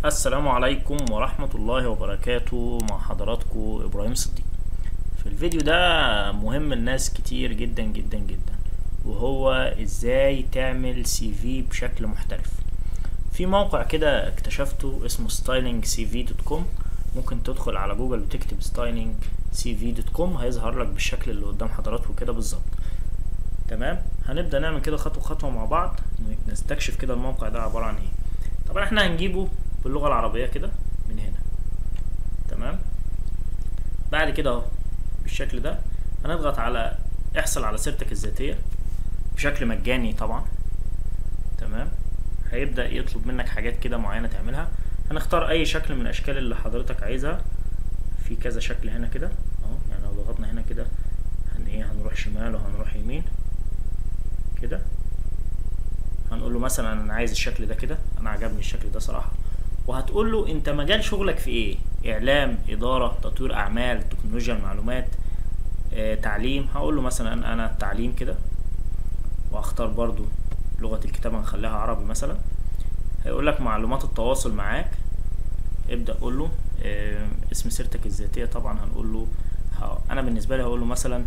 السلام عليكم ورحمة الله وبركاته مع حضراتكم إبراهيم صديق في الفيديو ده مهم الناس كتير جدا جدا جدا وهو ازاي تعمل سي في بشكل محترف في موقع كده اكتشفته اسمه ستايلينج سي في دوت كوم ممكن تدخل على جوجل وتكتب ستايلينج سي في دوت كوم هيظهر لك بالشكل اللي قدام حضراتكم كده بالظبط تمام هنبدأ نعمل كده خطوة خطوة مع بعض نستكشف كده الموقع ده عبارة عن ايه طبعا احنا هنجيبه باللغة العربية كده من هنا تمام بعد كده اهو بالشكل ده هنضغط على احصل على سيرتك الذاتية بشكل مجاني طبعا تمام هيبدأ يطلب منك حاجات كده معينة تعملها هنختار اي شكل من الاشكال اللي حضرتك عايزها في كذا شكل هنا كده اهو يعني لو ضغطنا هنا كده هن ايه هنروح شمال وهنروح يمين كده هنقول له مثلا انا عايز الشكل ده كده انا عجبني الشكل ده صراحه وهتقول له انت مجال شغلك في ايه اعلام اداره تطوير اعمال تكنولوجيا المعلومات آه، تعليم هقول له مثلا انا التعليم كده واختار برضو لغه الكتابه نخليها عربي مثلا هيقول لك معلومات التواصل معاك ابدا قول له آه، اسم سيرتك الذاتيه طبعا هنقول له ه- انا بالنسبه لي هقول له مثلا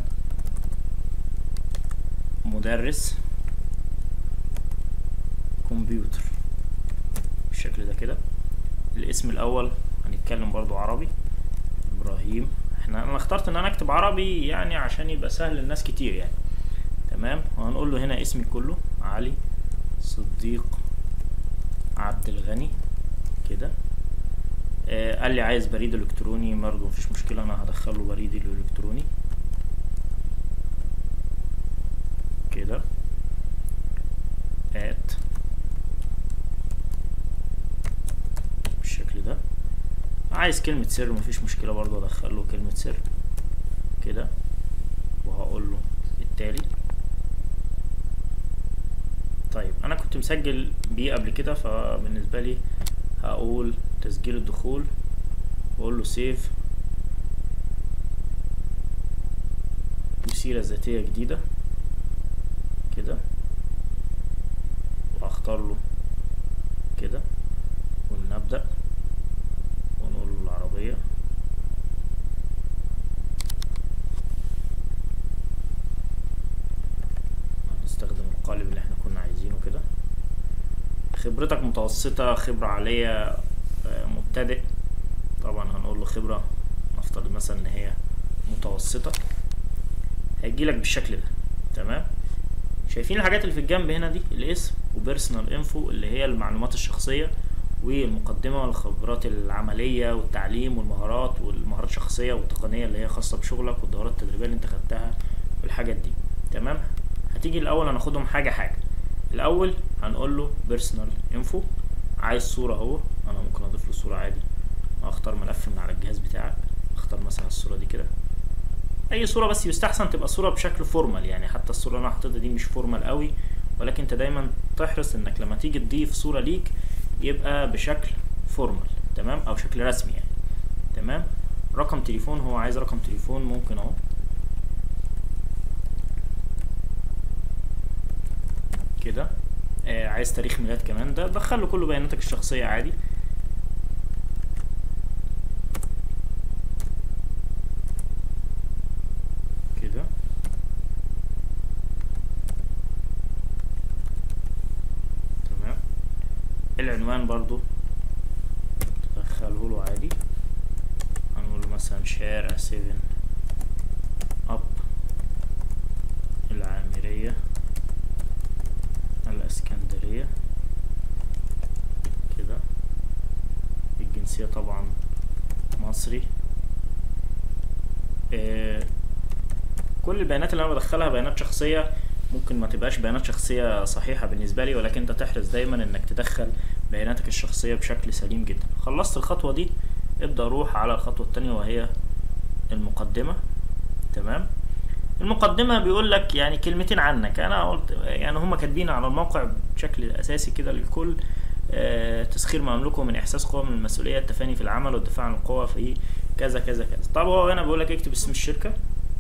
مدرس كمبيوتر بالشكل ده كده الاسم الاول هنتكلم برضو عربي ابراهيم احنا انا اخترت ان انا اكتب عربي يعني عشان يبقى سهل للناس كتير يعني تمام وهنقول له هنا اسمي كله علي صديق عبد الغني كده آه قال لي عايز بريد الكتروني برضه مفيش مشكله انا هدخله بريدي الالكتروني كده ات بالشكل ده عايز كلمة سر مفيش مشكلة برضه ادخله كلمة سر كده وهقول له التالي طيب انا كنت مسجل بيه قبل كده فبالنسبة لي هقول تسجيل الدخول واقول له سيف وسيرة ذاتية جديدة كده واختار له كده ونبدأ ونقول له العربية هنستخدم القالب اللي احنا كنا عايزينه كده خبرتك متوسطة خبرة عالية آه، مبتدئ طبعا هنقول له خبرة نفترض مثلا ان هي متوسطة هيجيلك بالشكل ده تمام شايفين الحاجات اللي في الجنب هنا دي الاسم وبيرسونال انفو اللي هي المعلومات الشخصية والمقدمة والخبرات العملية والتعليم والمهارات والمهارات الشخصية والتقنية اللي هي خاصة بشغلك والدورات التدريبية اللي انت خدتها والحاجات دي تمام هتيجي الاول هناخدهم حاجة حاجة الاول هنقول له بيرسونال انفو عايز صورة اهو انا ممكن اضيف له صورة عادي اختار ملف من على الجهاز بتاعك اختار مثلا الصورة دي كده اي صوره بس يستحسن تبقى صوره بشكل فورمال يعني حتى الصوره اللي انا حاططها دي مش فورمال قوي ولكن انت دايما تحرص انك لما تيجي تضيف صوره ليك يبقى بشكل فورمال تمام او شكل رسمي يعني تمام رقم تليفون هو عايز رقم تليفون ممكن اهو كده آه عايز تاريخ ميلاد كمان ده دخله كل بياناتك الشخصيه عادي كده تمام العنوان برضو تدخله له عادي هنقول له مثلا شارع سيفن اب العامرية الاسكندرية كده الجنسية طبعا مصري آه كل البيانات اللي انا بدخلها بيانات شخصيه ممكن ما تبقاش بيانات شخصيه صحيحه بالنسبه لي ولكن انت تحرص دايما انك تدخل بياناتك الشخصيه بشكل سليم جدا خلصت الخطوه دي ابدا روح على الخطوه التانية وهي المقدمه تمام المقدمه بيقول لك يعني كلمتين عنك انا قلت يعني هم كاتبين على الموقع بشكل اساسي كده للكل آه، تسخير ما يملكه من احساس قوه من المسؤوليه التفاني في العمل والدفاع عن القوه في كذا كذا كذا طب هو هنا بيقول لك اكتب اسم الشركه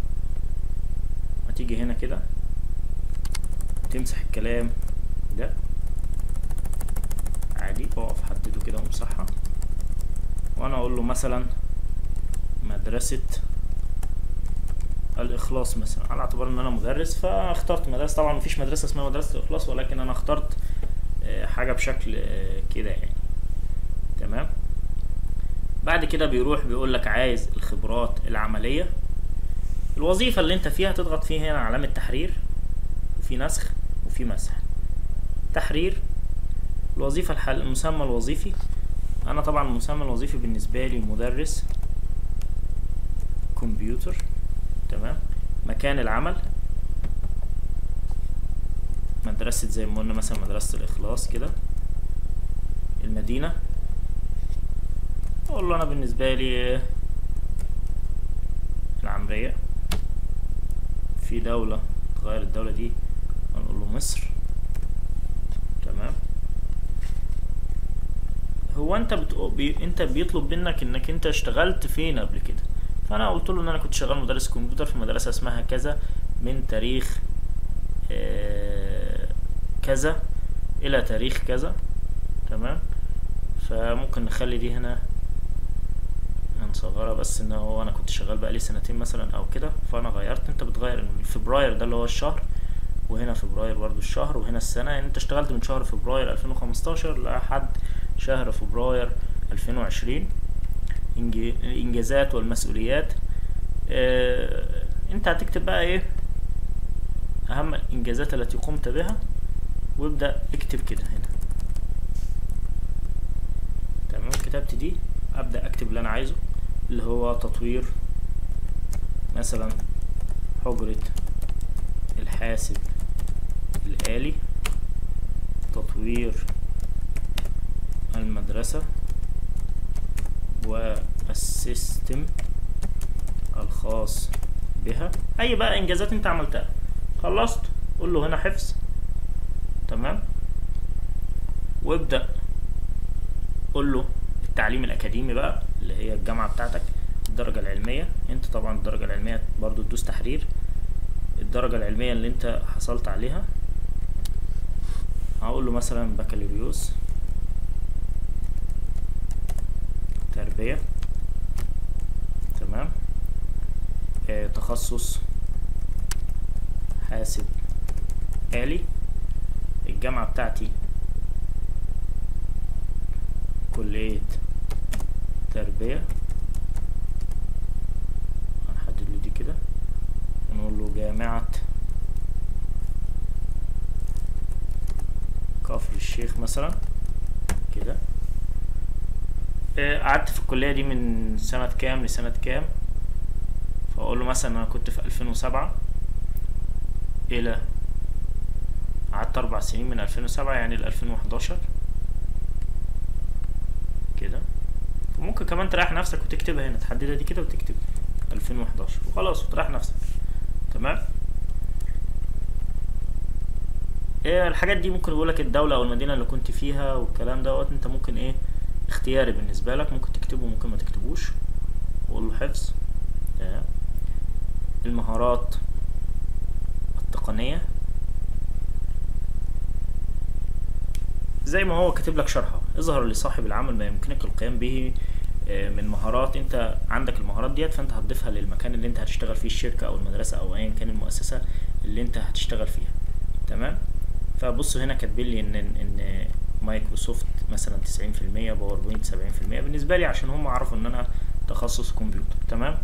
هتيجي هنا كده تمسح الكلام ده عادي اقف حدده كده وامسحها له مثلا مدرسة الإخلاص مثلا على اعتبار إن أنا مدرس فاخترت مدرسة طبعا مفيش مدرسة اسمها مدرسة الإخلاص ولكن أنا اخترت آه، حاجة بشكل آه، كده يعني تمام بعد كده بيروح بيقول لك عايز الخبرات العملية الوظيفة اللي انت فيها تضغط فيها هنا علامة تحرير وفي نسخ وفي مسح تحرير الوظيفة الحل... المسمى الوظيفي انا طبعا المسمى الوظيفي بالنسبة لي مدرس كمبيوتر تمام مكان العمل مدرسة زي ما قلنا مثلا مدرسة الإخلاص كده المدينة أقول له أنا بالنسبة لي العمرية في دولة تغير الدولة دي هنقول له مصر تمام هو انت بتقو... بي... انت بيطلب منك انك انت اشتغلت فين قبل كده فانا قلت له ان انا كنت شغال مدرس كمبيوتر في مدرسة اسمها كذا من تاريخ آه... كذا الى تاريخ كذا تمام فممكن نخلي دي هنا هنصغرها بس ان هو انا كنت شغال بقالي سنتين مثلا او كده فانا غيرت انت بتغير إن فبراير ده اللي هو الشهر وهنا فبراير برضو الشهر وهنا السنة يعني انت اشتغلت من شهر فبراير 2015 لحد شهر فبراير 2020 إنج- الانجازات والمسؤوليات اه انت هتكتب بقى ايه اهم الانجازات التي قمت بها وابدأ اكتب كده هنا تمام كتبت دي ابدأ اكتب اللي انا عايزه اللي هو تطوير مثلا حجرة الحاسب الآلي تطوير المدرسة والسيستم الخاص بها أي بقى إنجازات أنت عملتها خلصت قول له هنا حفظ تمام وابدأ قول له التعليم الأكاديمي بقى اللي هي الجامعة بتاعتك الدرجة العلمية انت طبعا الدرجة العلمية برضو تدوس تحرير الدرجة العلمية اللي انت حصلت عليها هقول له مثلا بكالوريوس تربية تمام آه تخصص حاسب آلي الجامعة بتاعتي كلية تربية هنحدد له دي كده ونقول له جامعة كفر الشيخ مثلا كده آه، قعدت في الكلية دي من سنة كام لسنة كام فأقول له مثلا أنا كنت في ألفين وسبعة إلى قعدت أربع سنين من ألفين وسبعة يعني لألفين وحداشر كده وممكن كمان تريح نفسك وتكتبها هنا تحددها دي كده وتكتب 2011 وخلاص وتريح نفسك تمام ايه الحاجات دي ممكن يقولك الدولة او المدينة اللي كنت فيها والكلام دوت انت ممكن ايه اختياري بالنسبة لك ممكن تكتبه ممكن ما تكتبوش وقول له حفظ تمام المهارات التقنية زي ما هو كاتب لك شرحه اظهر لصاحب العمل ما يمكنك القيام به آه، من مهارات انت عندك المهارات ديت فانت هتضيفها للمكان اللي انت هتشتغل فيه الشركة او المدرسة او ايا كان المؤسسة اللي انت هتشتغل فيها تمام فبص هنا كاتبين لي ان ان مايكروسوفت مثلا 90% باوربوينت 70% بالنسبة لي عشان هم عرفوا ان انا تخصص كمبيوتر تمام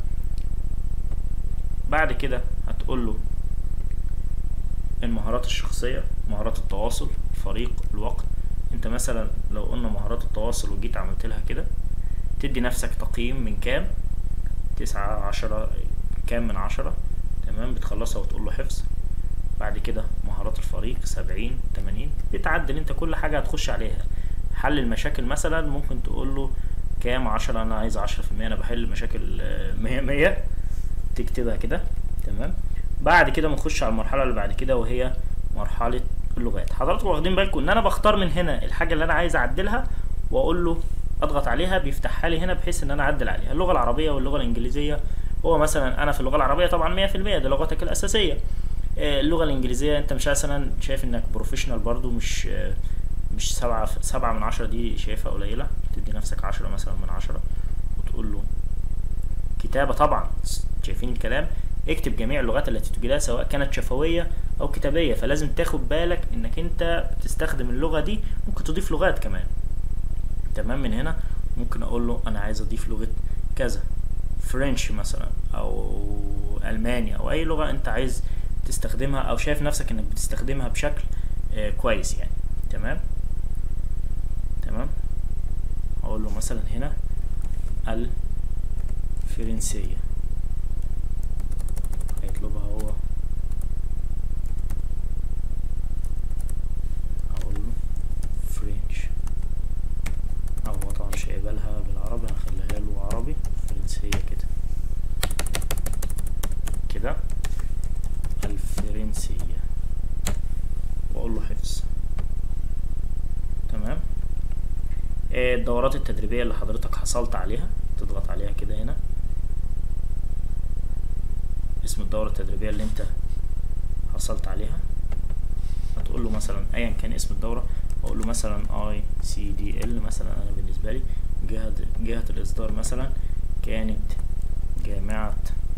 بعد كده هتقول له المهارات الشخصية مهارات التواصل الفريق الوقت انت مثلا لو قلنا مهارات التواصل وجيت عملت لها كده تدي نفسك تقييم من كام تسعة عشرة كام من عشرة تمام بتخلصها وتقول له حفظ بعد كده مهارات الفريق سبعين تمانين بتعدل انت كل حاجة هتخش عليها حل المشاكل مثلا ممكن تقول له كام عشرة انا عايز عشرة في المية انا بحل مشاكل آه، مية مية تكتبها كده تمام بعد كده بنخش على المرحلة اللي بعد كده وهي مرحلة اللغات حضراتكم واخدين بالكم ان انا بختار من هنا الحاجة اللي انا عايز اعدلها واقول له اضغط عليها بيفتحها لي هنا بحيث ان انا اعدل عليها اللغة العربية واللغة الانجليزية هو مثلا انا في اللغة العربية طبعا 100% دي لغتك الاساسية آه، اللغة الانجليزية انت مش مثلا شايف انك بروفيشنال برضو مش آه، مش سبعة سبعة من عشرة دي شايفها قليلة تدي نفسك عشرة مثلا من عشرة وتقول له كتابة طبعا شايفين الكلام اكتب جميع اللغات التي تجيدها سواء كانت شفوية او كتابية فلازم تاخد بالك انك انت بتستخدم اللغة دي ممكن تضيف لغات كمان تمام من هنا ممكن اقول له انا عايز اضيف لغة كذا فرنش مثلا او الماني او اي لغة انت عايز تستخدمها او شايف نفسك انك بتستخدمها بشكل آه كويس يعني تمام تمام اقول له مثلا هنا الفرنسية هيطلبها هو اقول له فرنش او هو طبعا مش هيقبلها بالعربي هخليها له عربي فرنسية كده كده الفرنسية واقول له حفظ تمام الدورات التدريبية اللي حضرتك حصلت عليها تضغط عليها كده هنا اسم الدورة التدريبية اللي انت حصلت عليها هتقول له مثلا ايا كان اسم الدورة واقول له مثلا اي سي دي ال مثلا انا بالنسبة لي جهة جهة الاصدار مثلا كانت جامعة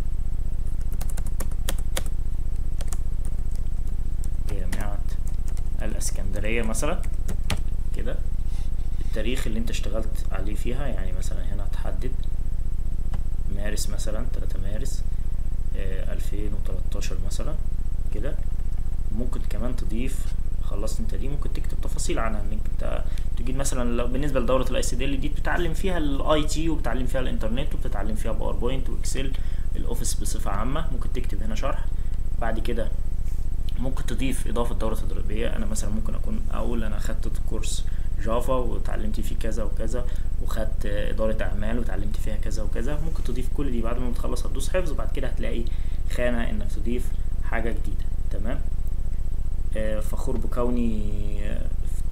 جامعة الاسكندرية مثلا كده التاريخ اللي انت اشتغلت عليه فيها يعني مثلا هنا هتحدد مارس مثلا 3 مارس ألفين وتلاتاشر مثلا كده ممكن كمان تضيف خلصت انت دي ممكن تكتب تفاصيل عنها انك انت تجيب مثلا لو بالنسبه لدوره الاي سي دي اللي دي بتتعلم فيها الاي تي وبتتعلم فيها الانترنت وبتتعلم فيها باوربوينت واكسل الاوفيس بصفه عامه ممكن تكتب هنا شرح بعد كده ممكن تضيف اضافه دوره تدريبيه انا مثلا ممكن اكون اقول انا اخدت كورس جافا وتعلمت فيه كذا وكذا وخدت اداره اعمال وتعلمت فيها كذا وكذا ممكن تضيف كل دي بعد ما تخلص هتدوس حفظ وبعد كده هتلاقي خانه انك تضيف حاجه جديده تمام آه فخور بكوني آه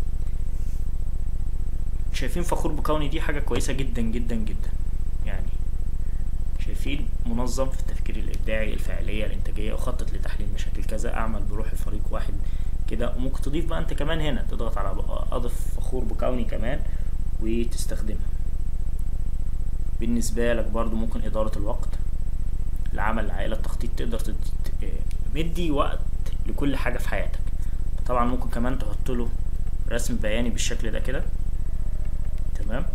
شايفين فخور بكوني دي حاجه كويسه جدا جدا جدا يعني شايفين منظم في التفكير الابداعي الفاعليه الانتاجيه اخطط لتحليل مشاكل كذا اعمل بروح الفريق واحد كده وممكن تضيف بقى انت كمان هنا تضغط على اضف فخور بكوني كمان وتستخدمها بالنسبة لك برضو ممكن إدارة الوقت العمل العائلة التخطيط تقدر تد... مدي وقت لكل حاجة في حياتك طبعا ممكن كمان تحط له رسم بياني بالشكل ده كده تمام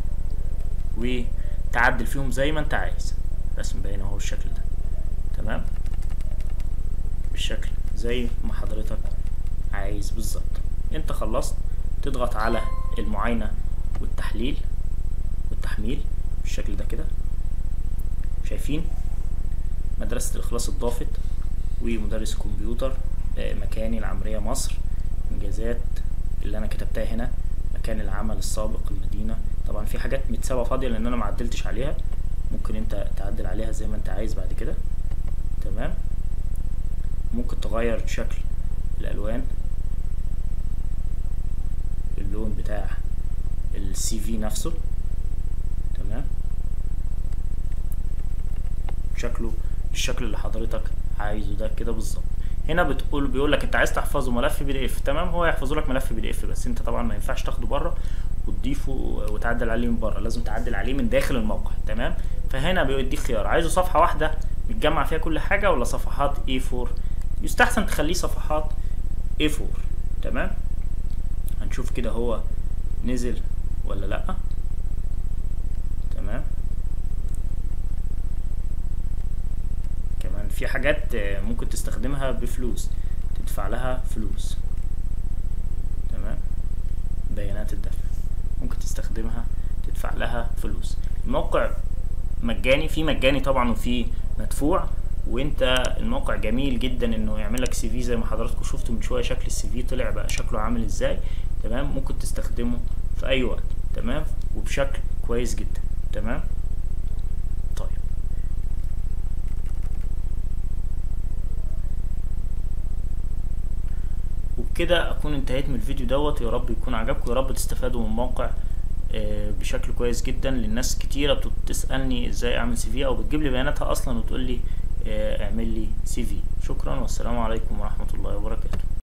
وتعدل فيهم زي ما انت عايز رسم بياني اهو بالشكل ده تمام بالشكل زي ما حضرتك عايز بالظبط انت خلصت تضغط على المعاينة والتحليل والتحميل بالشكل ده كده شايفين مدرسة الإخلاص اتضافت ومدرس كمبيوتر مكاني العمرية مصر إنجازات اللي أنا كتبتها هنا مكان العمل السابق المدينة طبعا في حاجات متساوية فاضية لأن أنا معدلتش عليها ممكن أنت تعدل عليها زي ما أنت عايز بعد كده تمام ممكن تغير شكل الألوان اللون بتاع السي في نفسه تمام شكله الشكل اللي حضرتك عايزه ده كده بالظبط هنا بتقول بيقول لك انت عايز تحفظه ملف بي دي اف تمام هو يحفظه لك ملف بي دي اف بس انت طبعا ما ينفعش تاخده بره وتضيفه وتعدل عليه من بره لازم تعدل عليه من داخل الموقع تمام فهنا بيديك خيار عايزه صفحه واحده متجمع فيها كل حاجه ولا صفحات A4 يستحسن تخليه صفحات A4 تمام هنشوف كده هو نزل ولا لا تمام كمان في حاجات ممكن تستخدمها بفلوس تدفع لها فلوس تمام بيانات الدفع ممكن تستخدمها تدفع لها فلوس الموقع مجاني في مجاني طبعا وفي مدفوع وانت الموقع جميل جدا انه يعمل لك سي في زي ما حضراتكم شفتوا من شويه شكل السي في طلع بقى شكله عامل ازاي تمام ممكن تستخدمه في اي وقت تمام وبشكل كويس جدا تمام طيب وبكده اكون انتهيت من الفيديو دوت يا رب يكون عجبكم يا رب تستفادوا من الموقع بشكل كويس جدا للناس كتيره بتسالني ازاي اعمل سي في او بتجيب لي بياناتها اصلا وتقول لي اعمل لي سي في شكرا والسلام عليكم ورحمه الله وبركاته